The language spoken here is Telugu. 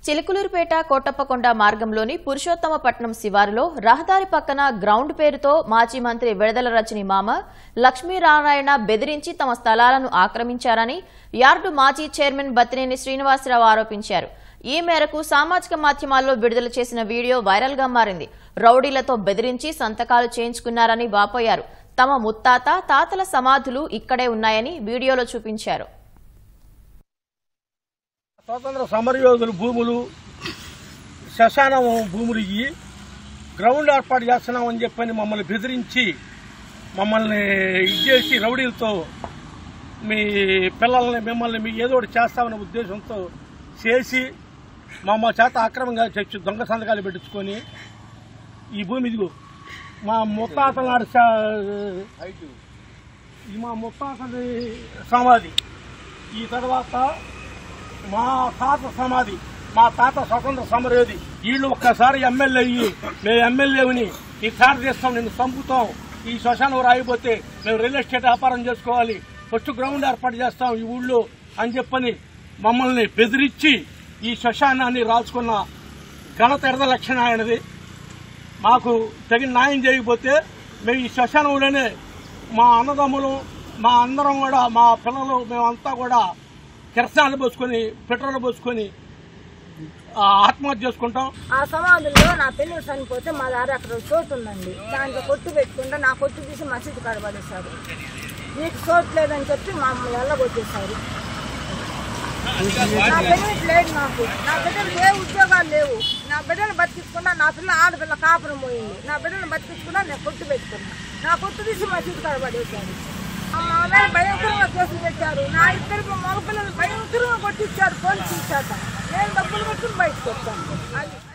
చిలుకులూరుపేట కోటప్పకొండ మార్గంలోని పురుషోత్తమపట్నం శివారులో రహదారి పక్కన గ్రౌండ్ పేరుతో మాజీ మంత్రి విడదల రజని మామ లక్ష్మీనారాయణ బెదిరించి తమ స్థలాలను ఆక్రమించారని యార్డు మాజీ చైర్మన్ బత్తినేని శ్రీనివాసరావు ఆరోపించారు ఈ మేరకు సామాజిక మాధ్యమాల్లో విడుదల చేసిన వీడియో వైరల్ గా మారింది రౌడీలతో బెదిరించి సంతకాలు చేయించుకున్నారని వాపోయారు తమ ముత్తాత తాతల సమాధులు ఇక్కడే ఉన్నాయని వీడియోలో చూపించారు స్వాతంత్ర సమరయోధుల భూములు శ్మశానం భూములు ఇవి గ్రౌండ్ ఏర్పాటు చేస్తున్నామని చెప్పని మమ్మల్ని బెదిరించి మమ్మల్ని ఇచ్చేసి రౌడీలతో మీ పిల్లల్ని మిమ్మల్ని మీ ఏదో ఒకటి చేస్తామనే ఉద్దేశంతో చేసి మమ్మ చేత అక్రమంగా తెచ్చి దొంగ సంతకాలు పెట్టించుకొని ఈ భూమి ఇదిగో మా ముత్తాత నాడు సా- ఇది మా ముత్తాతది సమాధి ఈ తర్వాత మా తాత సమాధి మా తాత స్వతంత్ర సమరయోధి వీళ్ళు ఒక్కసారి ఎమ్మెల్యే అయ్యి మేము ఎమ్మెల్యేని ఈ కారు చేస్తాం నేను చంపుతాం ఈ శ్మశానం రాయిపోతే మేము రియల్ ఎస్టేట్ వ్యాపారం చేసుకోవాలి ఫస్ట్ గ్రౌండ్ ఏర్పాటు చేస్తాం ఈ ఊళ్ళో అని చెప్పని మమ్మల్ని బెదిరించి ఈ శ్మశానాన్ని రాల్చుకున్న ఘనత ఎడద లక్షణ ఆయనది మాకు తగిన న్యాయం చేయకపోతే మేము ఈ శ్మశానంలోనే మా అన్నదమ్ములు మా అందరం కూడా మా పిల్లలు మేమంతా కూడా కిరసాలు పోసుకొని పెట్రోల్ పోసుకొని ఆ, ఆత్మహత్య చేసుకుంటాం ఆ సమాధుల్లో నా పెళ్ళి చనిపోతే మా దారి అక్కడ చోటు ఉందండి దాంట్లో కొట్టు పెట్టుకుంటే నా కొట్టు తీసి మసీదు కాడ పడేశారు నీకు చోటు లేదని చెప్పి మా మమ్మల్ని వెళ్ళగొట్టేశారు నా బెనిఫిట్ లేదు నాకు నా బిడ్డలకు ఏ ఉద్యోగాలు లేవు నా బిడ్డను బతికించుకున్నా నా పిల్ల ఆడపిల్ల కాపురం పోయింది నా బిడ్డను బతికించుకున్నా నేను కొట్టు పెట్టుకున్నా నా కొట్టు తీసి మసీదు కాడ పడేశారు మా మీద భయంకరంగా కేసులు పెట్టారు నా ఇద్దరికి మగ పిల్లలు భయంకరంగా కొట్టించారు పోలీసు ఇచ్చాక నేను డబ్బులు పెట్టుకుని బయటకు వచ్చాను అది